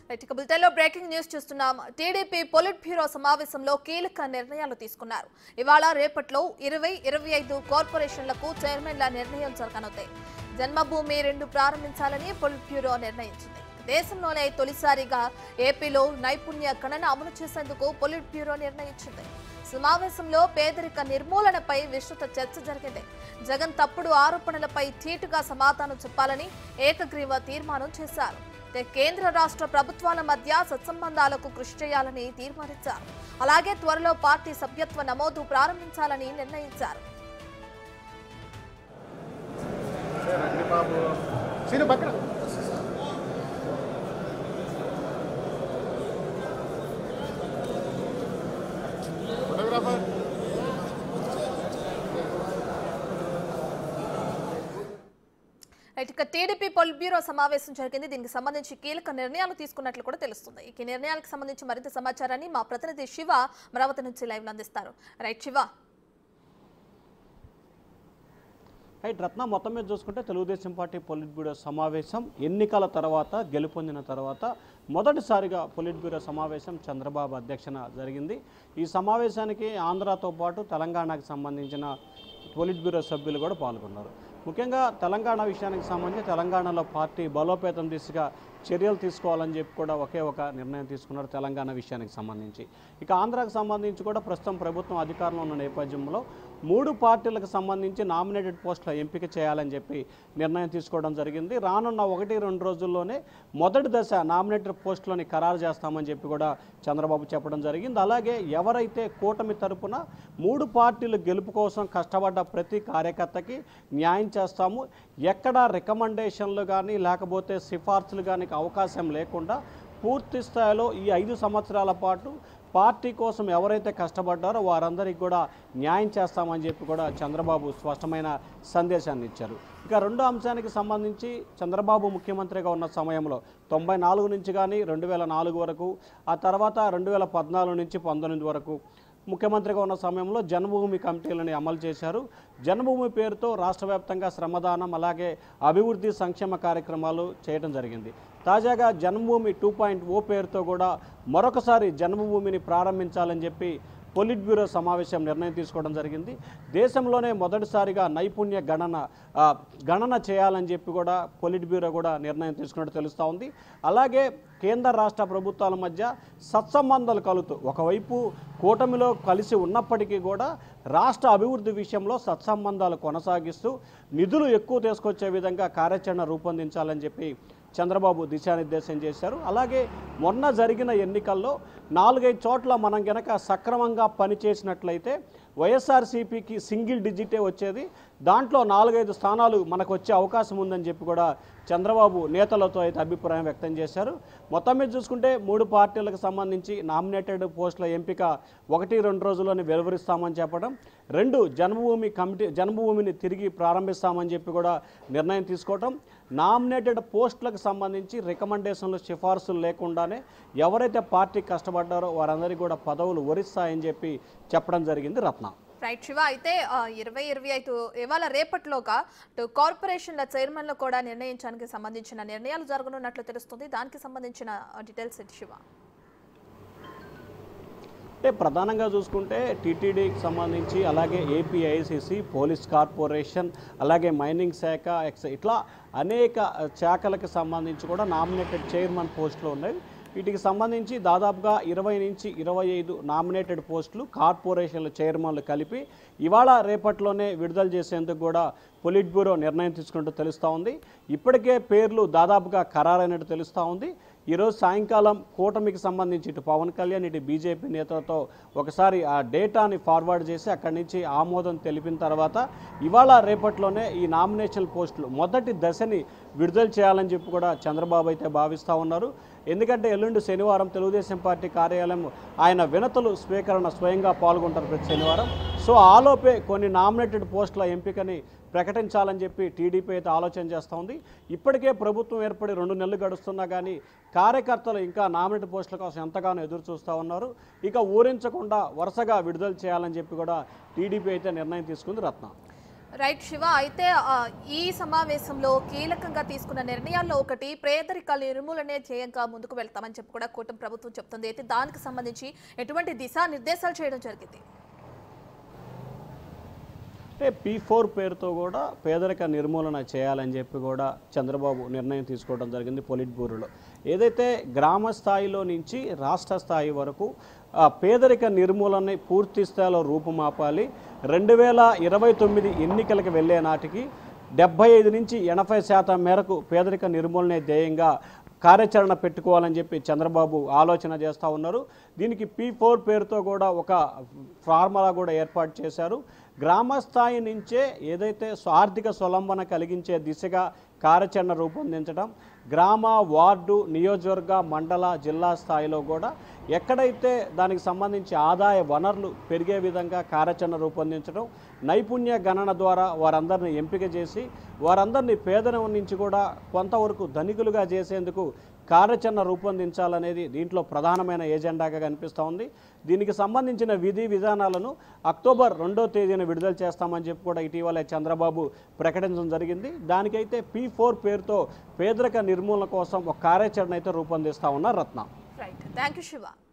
right ఇక బులెటిన్లో breaking news చూస్తున్నాం టీడీపీ పొలిట్ బ్యూరో సమావేశంలో కీలక నిర్ణయాలు తీసుకున్నారు ఇవాళ రేపట్లో ఇరవై ఇరవై ఐదు కార్పొరేషన్లకు చైర్మన్ల నిర్ణయం జరగనుంది జన్మభూమి రెండు ప్రారంభించాలని పొలిట్ బ్యూరో నిర్ణయించింది దేశంలోనే తొలిసారిగా ఏపీలో నైపుణ్య గణన అమలు చేసేందుకు పొలిట్ బ్యూరో నిర్ణయించింది సమావేశంలో పేదరిక నిర్మూలనపై విస్తృత చర్చ జరిగింది జగన్ తప్పుడు ఆరోపణలపై ధీటుగా సమాధానం చెప్పాలని ఏకగ్రీవ తీర్మానం చేశారు అయితే కేంద్ర రాష్ట్ర ప్రభుత్వాల మధ్య సత్సంబంధాలకు కృషి చేయాలని తీర్మానించారు అలాగే త్వరలో పార్టీ సభ్యత్వ నమోదు ప్రారంభించాలని నిర్ణయించారు బాబు సీను పక్కన ఫోటోగ్రాఫర్ రైట్ ఇక టీడీపీ పొల్ బ్యూరో సమావేశం జరిగింది దీనికి సంబంధించి కీలక నిర్ణయాలు తీసుకున్నట్లు కూడా తెలుస్తుంది ఈ నిర్ణయాలకు సంబంధించి మరింత సమాచారాన్ని మా ప్రతినిధి శివ అమరావతి నుంచి లైవ్ అందిస్తారు రైట్ శివ రైట్ రత్న మొత్తం మీద చూసుకుంటే తెలుగుదేశం పార్టీ పొలిట్ బ్యూరో సమావేశం ఎన్నికల తర్వాత గెలుపొందిన తర్వాత మొదటిసారిగా పొలిట్ బ్యూరో సమావేశం చంద్రబాబు అధ్యక్షన జరిగింది ఈ సమావేశానికి ఆంధ్రాతో పాటు తెలంగాణకు సంబంధించిన పొలిట్ బ్యూరో సభ్యులు కూడా పాల్గొన్నారు ముఖ్యంగా తెలంగాణ విషయానికి సంబంధించి తెలంగాణలో పార్టీ బలోపేతం దిశగా చర్యలు తీసుకోవాలని చెప్పి కూడా ఒకే ఒక నిర్ణయం తీసుకున్నారు తెలంగాణ విషయానికి సంబంధించి ఇక ఆంధ్రాకు సంబంధించి కూడా ప్రస్తుతం ప్రభుత్వం అధికారంలో ఉన్న నేపథ్యంలో మూడు పార్టీలకు సంబంధించి నామినేటెడ్ పోస్టుల ఎంపిక చేయాలని చెప్పి నిర్ణయం తీసుకోవడం జరిగింది రానున్న ఒకటి రెండు రోజుల్లోనే మొదటి దశ నామినేటెడ్ పోస్టులని ఖరారు చేస్తామని చెప్పి కూడా చంద్రబాబు చెప్పడం జరిగింది అలాగే ఎవరైతే కూటమి తరపున మూడు పార్టీలు గెలుపు కోసం కష్టపడ్డ ప్రతి కార్యకర్తకి న్యాయం చేస్తాము ఎక్కడ రికమెండేషన్లు కానీ లేకపోతే సిఫార్సులు కానీ అవకాశం లేకుండా పూర్తి స్థాయిలో ఈ ఐదు సంవత్సరాల పాటు పార్టీ కోసం ఎవరైతే కష్టపడ్డారో వారందరికీ కూడా న్యాయం చేస్తామని చెప్పి కూడా చంద్రబాబు స్పష్టమైన సందేశాన్ని ఇచ్చారు ఇక రెండో అంశానికి సంబంధించి చంద్రబాబు ముఖ్యమంత్రిగా ఉన్న సమయంలో తొంభై నాలుగు నుంచి కానీ రెండు వేల నాలుగు వరకు ఆ తర్వాత రెండు వేల పద్నాలుగు నుంచి పంతొమ్మిది వరకు ముఖ్యమంత్రిగా ఉన్న సమయంలో జన్మభూమి కమిటీలని అమలు చేశారు జన్మభూమి పేరుతో రాష్ట్ర వ్యాప్తంగా శ్రమదానం అలాగే అభివృద్ధి సంక్షేమ కార్యక్రమాలు చేయడం జరిగింది తాజాగా జన్మభూమి టూ పాయింట్ ఓ పేరుతో కూడా మరొకసారి జన్మభూమిని ప్రారంభించాలని చెప్పి పొలిట్ బ్యూరో సమావేశం నిర్ణయం తీసుకోవడం జరిగింది దేశంలోనే మొదటిసారిగా నైపుణ్య గణన ఆ, గణన చేయాలని చెప్పి కూడా పొలిట్ బ్యూరో కూడా నిర్ణయం తీసుకున్నట్టు తెలుస్తూ ఉంది అలాగే కేంద్ర రాష్ట్ర ప్రభుత్వాల మధ్య సత్సంబంధాలు కలుగుతూ ఒకవైపు కూటమిలో కలిసి ఉన్నప్పటికీ కూడా రాష్ట్ర అభివృద్ధి విషయంలో సత్సంబంధాలు కొనసాగిస్తూ నిధులు ఎక్కువ తీసుకొచ్చే విధంగా కార్యాచరణ రూపొందించాలని చెప్పి చంద్రబాబు దిశానిర్దేశం చేశారు అలాగే మొన్న జరిగిన ఎన్నికల్లో నాలుగైదు చోట్ల మనం గనక సక్రమంగా పనిచేసినట్లయితే వైఎస్ఆర్సీపీకి సింగిల్ డిజిటే వచ్చేది దాంట్లో నాలుగైదు స్థానాలు మనకు వచ్చే అవకాశం ఉందని చెప్పి కూడా చంద్రబాబు నేతలతో అయితే అభిప్రాయం వ్యక్తం చేశారు మొత్తం మీద చూసుకుంటే మూడు పార్టీలకు సంబంధించి నామినేటెడ్ పోస్టుల ఎంపిక ఒకటి రెండు రోజుల్లోనే వెలువరిస్తామని చెప్పడం రెండు జన్మభూమి కమిటీ జన్మభూమిని తిరిగి ప్రారంభిస్తామని చెప్పి కూడా నిర్ణయం తీసుకోవడం నామినేటెడ్ పోస్టులకు సంబంధించి రికమెండేషన్లు సిఫార్సులు లేకుండానే ఎవరైతే పార్టీ కష్టపడ్డారో వారందరికీ కూడా పదవులు వరిస్తాయని చెప్పి చెప్పడం జరిగింది రత్న రైట్ శివ అయితే ఆ, ఇరవై ఇరవై ఐదు ఇవాళ రేపట్లోగా అటు కార్పొరేషన్ల చైర్మన్లు కూడా నిర్ణయించడానికి సంబంధించిన నిర్ణయాలు జరగనున్నట్లు తెలుస్తుంది దానికి సంబంధించిన డీటెయిల్స్ ఏంటి శివ అంటే ప్రధానంగా చూసుకుంటే టీటీడీకి సంబంధించి అలాగే ఏపీఐసిసి పోలీస్ కార్పొరేషన్ అలాగే మైనింగ్ శాఖ ఎక్స్ ఇట్లా అనేక శాఖలకు సంబంధించి కూడా నామినేటెడ్ చైర్మన్ పోస్టులు ఉన్నాయి వీటికి సంబంధించి దాదాపుగా ఇరవై నుంచి ఇరవై ఐదు నామినేటెడ్ పోస్టులు కార్పొరేషన్ల చైర్మన్లు కలిపి ఇవాళ రేపట్లోనే విడుదల చేసేందుకు కూడా పొలిట్ బ్యూరో నిర్ణయం తీసుకున్నట్టు తెలుస్తూ ఉంది ఇప్పటికే పేర్లు దాదాపుగా ఖరారైనట్టు తెలుస్తూ ఉంది ఈరోజు సాయంకాలం కూటమికి సంబంధించి ఇటు పవన్ కళ్యాణ్ ఇటు బీజేపీ నేతలతో ఒకసారి ఆ డేటాని ఫార్వర్డ్ చేసి అక్కడి నుంచి ఆమోదం తెలిపిన తర్వాత ఇవాళ రేపట్లోనే ఈ నామినేషన్ పోస్టులు మొదటి దశని విడుదల చేయాలని చెప్పి కూడా చంద్రబాబు అయితే భావిస్తూ ఉన్నారు ఎందుకంటే ఎల్లుండి శనివారం తెలుగుదేశం పార్టీ కార్యాలయం ఆయన వినతులు స్వీకరణ స్వయంగా పాల్గొంటారు ప్రతి శనివారం సో ఆలోపే కొన్ని నామినేటెడ్ పోస్టుల ఎంపికని ప్రకటించాలని చెప్పి టీడీపీ అయితే ఆలోచన చేస్తూ ఉంది ఇప్పటికే ప్రభుత్వం ఏర్పడి రెండు నెలలు గడుస్తున్నా కానీ కార్యకర్తలు ఇంకా నామినేటెడ్ పోస్టుల కోసం ఎంతగానో ఎదురు చూస్తూ ఉన్నారు ఇక ఊరించకుండా వరుసగా విడుదల చేయాలని చెప్పి కూడా టీడీపీ అయితే నిర్ణయం తీసుకుంది రత్న రైట్ శివ అయితే ఆ, ఈ సమావేశంలో కీలకంగా తీసుకున్న నిర్ణయాల్లో ఒకటి పేదరిక నిర్మూలనే ధ్యేయంగా ముందుకు వెళ్తామని చెప్పి కూడా కూటమి ప్రభుత్వం చెప్తుంది అయితే దానికి సంబంధించి ఎటువంటి దిశానిర్దేశాలు చేయడం జరిగింది అంటే పీ ఫోర్ పేరుతో కూడా పేదరిక నిర్మూలన చేయాలని చెప్పి కూడా చంద్రబాబు నిర్ణయం తీసుకోవడం జరిగింది పొలిట్ బ్యూరోలో ఏదైతే గ్రామ స్థాయిలో నుంచి రాష్ట్ర స్థాయి వరకు ఆ పేదరిక నిర్మూలనని పూర్తి స్థాయిలో రూపుమాపాలి రెండు వేల ఇరవై తొమ్మిది ఎన్నికలకు వెళ్ళే నాటికి డెబ్బై ఐదు నుంచి ఎనభై శాతం మేరకు పేదరిక నిర్మూలనే ధ్యేయంగా కార్యాచరణ పెట్టుకోవాలని చెప్పి చంద్రబాబు ఆలోచన చేస్తూ ఉన్నారు దీనికి పీ ఫోర్ పేరుతో కూడా ఒక ఫార్ములా కూడా ఏర్పాటు చేశారు గ్రామ స్థాయి నుంచే ఏదైతే స్వ- ఆర్థిక స్వలంబన కలిగించే దిశగా కార్యాచరణ రూపొందించడం గ్రామ వార్డు నియోజకవర్గ మండల జిల్లా స్థాయిలో కూడా ఎక్కడైతే దానికి సంబంధించి ఆదాయ వనరులు పెరిగే విధంగా కార్యాచరణ రూపొందించడం నైపుణ్య గణన ద్వారా వారందరిని ఎంపిక చేసి వారందరినీ పేదరికం నుంచి కూడా కొంతవరకు ధనికులుగా చేసేందుకు కార్యాచరణ రూపొందించాలనేది దీంట్లో ప్రధానమైన ఎజెండాగా కనిపిస్తూ ఉంది దీనికి సంబంధించిన విధి విధానాలను అక్టోబర్ రెండో తేదీన విడుదల చేస్తామని చెప్పి కూడా ఇటీవలే చంద్రబాబు ప్రకటించడం జరిగింది దానికైతే పీ ఫోర్ పేరుతో పేదరిక నిర్మూలన కోసం ఒక కార్యాచరణ అయితే రూపొందిస్తా ఉన్నారు Ratna right thank you Shiva